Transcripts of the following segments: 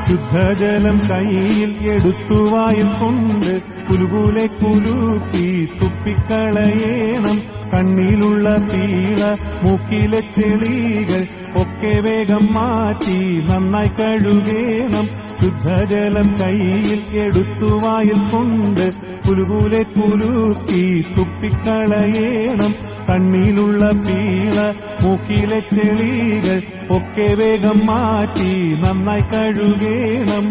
ശുദ്ധജലം കയ്യിൽ എടുത്തുവായിൽ കൊണ്ട് കുലുകൂലെ കുലുക്കി തുപ്പിക്കളയേണം കണ്ണിലുള്ള പീള മൂക്കിലെ ചെളികൾ ഒക്കെ വേഗം മാറ്റി നന്നായി കഴുകേണം ശുദ്ധജലം കയ്യിൽ എടുത്തുവായിൽ കൊണ്ട് കുലുകൂലെ കുലുക്കി തുപ്പിക്കളയേണം കണ്ണിലുള്ള പീള മൂക്കിലെ ചെളികൾ ഒക്കെ വേഗം മാറ്റി നന്നായി കഴുകേണം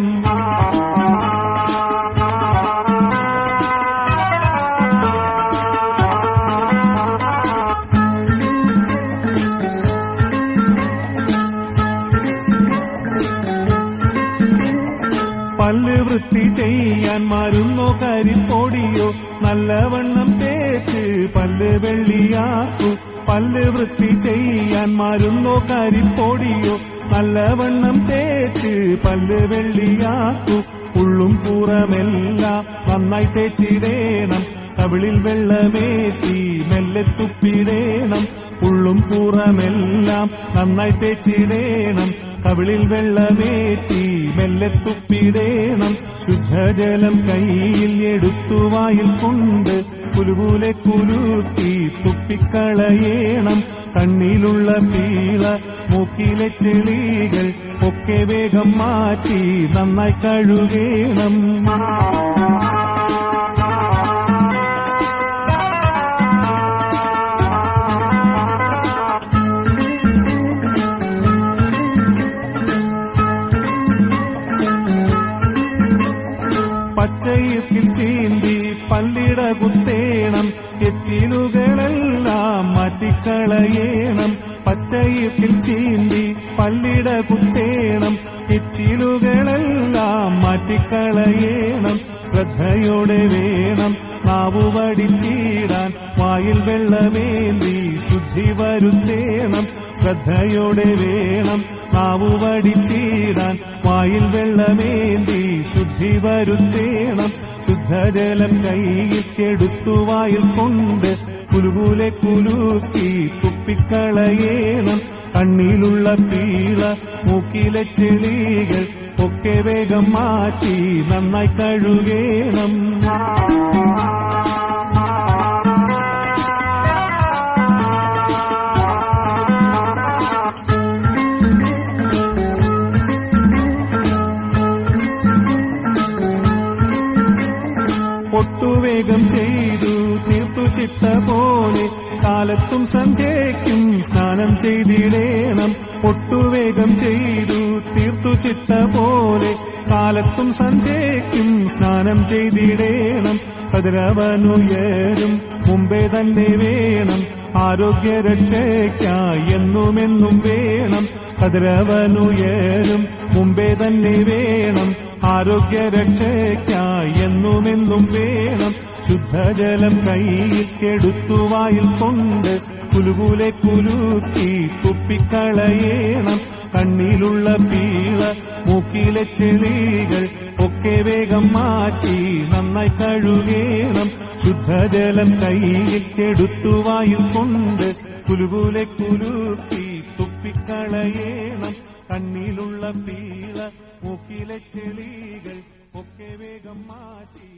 പല്ല് വൃത്തി ചെയ്യാൻ മരുന്നോ കരിപ്പൊടിയോ നല്ലവണ്ണം തേച്ച് പല്ല് വെള്ളിയാക്കൂ പല്ല് വൃത്തി ചെയ്യാൻ മരുന്നോ കരിപ്പൊടിയോ നല്ലവണ്ണം തേച്ച് പല്ല് വെള്ളിയാക്കൂ ഉള്ളും പുറമെല്ലാം നന്നായി തേച്ചിടേണം കവിളിൽ വെള്ളമേറ്റി മെല്ലെ തുപ്പിടേണം ഉള്ളും പുറമെല്ലാം നന്നായി തേച്ചിടേണം കവിളിൽ വെള്ളമേറ്റി മെല്ലെ തുപ്പിടേണം ശുദ്ധജലം കയ്യിൽ എടുത്തുവായിൽ കൊണ്ട് കുലുകൂലെ കുലുക്കി തുപ്പിക്കളയേണം കണ്ണിലുള്ള പീള മൂക്കിലെ ചെളികൾ ഒക്കെ വേഗം മാറ്റി നന്നായി കഴുകേണം പച്ചയിർക്കിൽ ചീന്തി പല്ലിട കുത്തേണം എച്ചിലുകളെല്ലാം മാറ്റിക്കളയേണം പച്ചയിർക്കിൽ ചീന്തി പല്ലിട കുത്തേണം എച്ചിലുകളെല്ലാം മാറ്റിക്കളയേണം ശ്രദ്ധയോടെ വേണം നാവു വടിച്ചിടാൻ വായിൽ വെള്ളമേന്തി ശുദ്ധി വരുത്തേണം ശ്രദ്ധയോടെ വേണം നാവു വടിച്ചിടാൻ വായിൽ വെള്ളമേന്തി ശുദ്ധി വരുത്തേണം ശുദ്ധജലം കയ്യിൽ എടുത്തുവായിൽ കൊണ്ട് കുലുകൂലെ കുലുക്കി തുപ്പിക്കളയേണം കണ്ണിലുള്ള പീള മൂക്കിലെ ചെളികൾ ഒക്കെ വേഗം മാറ്റി നന്നായി കഴുകേണം ഒട്ടുവേഗം ചെയ്തു തീർത്തു ചിട്ട പോലെ കാലത്തും സന്ധ്യയ്ക്കും സ്നാനം ചെയ്തിടേണം ഒട്ടുവേഗം ചെയ്തു തീർത്തു ചിട്ട പോലെ കാലത്തും സന്ധ്യയ്ക്കും സ്നാനം ചെയ്തിടേണം കതിരവനുയരും മുമ്പേ തന്നെ വേണം ആരോഗ്യരക്ഷയ്ക്കായി എന്നുമെന്നും വേണം കതിരവനുയരും മുമ്പേ തന്നെ വേണം ആരോഗ്യരക്ഷയ്ക്കായി എന്നുമെന്നും വേണം ശുദ്ധജലം കയ്യിൽ എടുത്തുവായിൽ കൊണ്ട് കുലുകൂലെ കുലുക്കി തുപ്പിക്കളയേണം കണ്ണിലുള്ള പീള മൂക്കിലെ ചെളികൾ ഒക്കെ വേഗം മാറ്റി നന്നായി കഴുകേണം ശുദ്ധജലം കയ്യിൽ എടുത്തുവായിൽ കൊണ്ട് കുലുകൂലെ കുലുക്കി തുപ്പിക്കളയേണം കണ്ണിലുള്ള പീള മൂക്കിലെ ചെളികൾ ഒക്കെ വേഗം മാറ്റി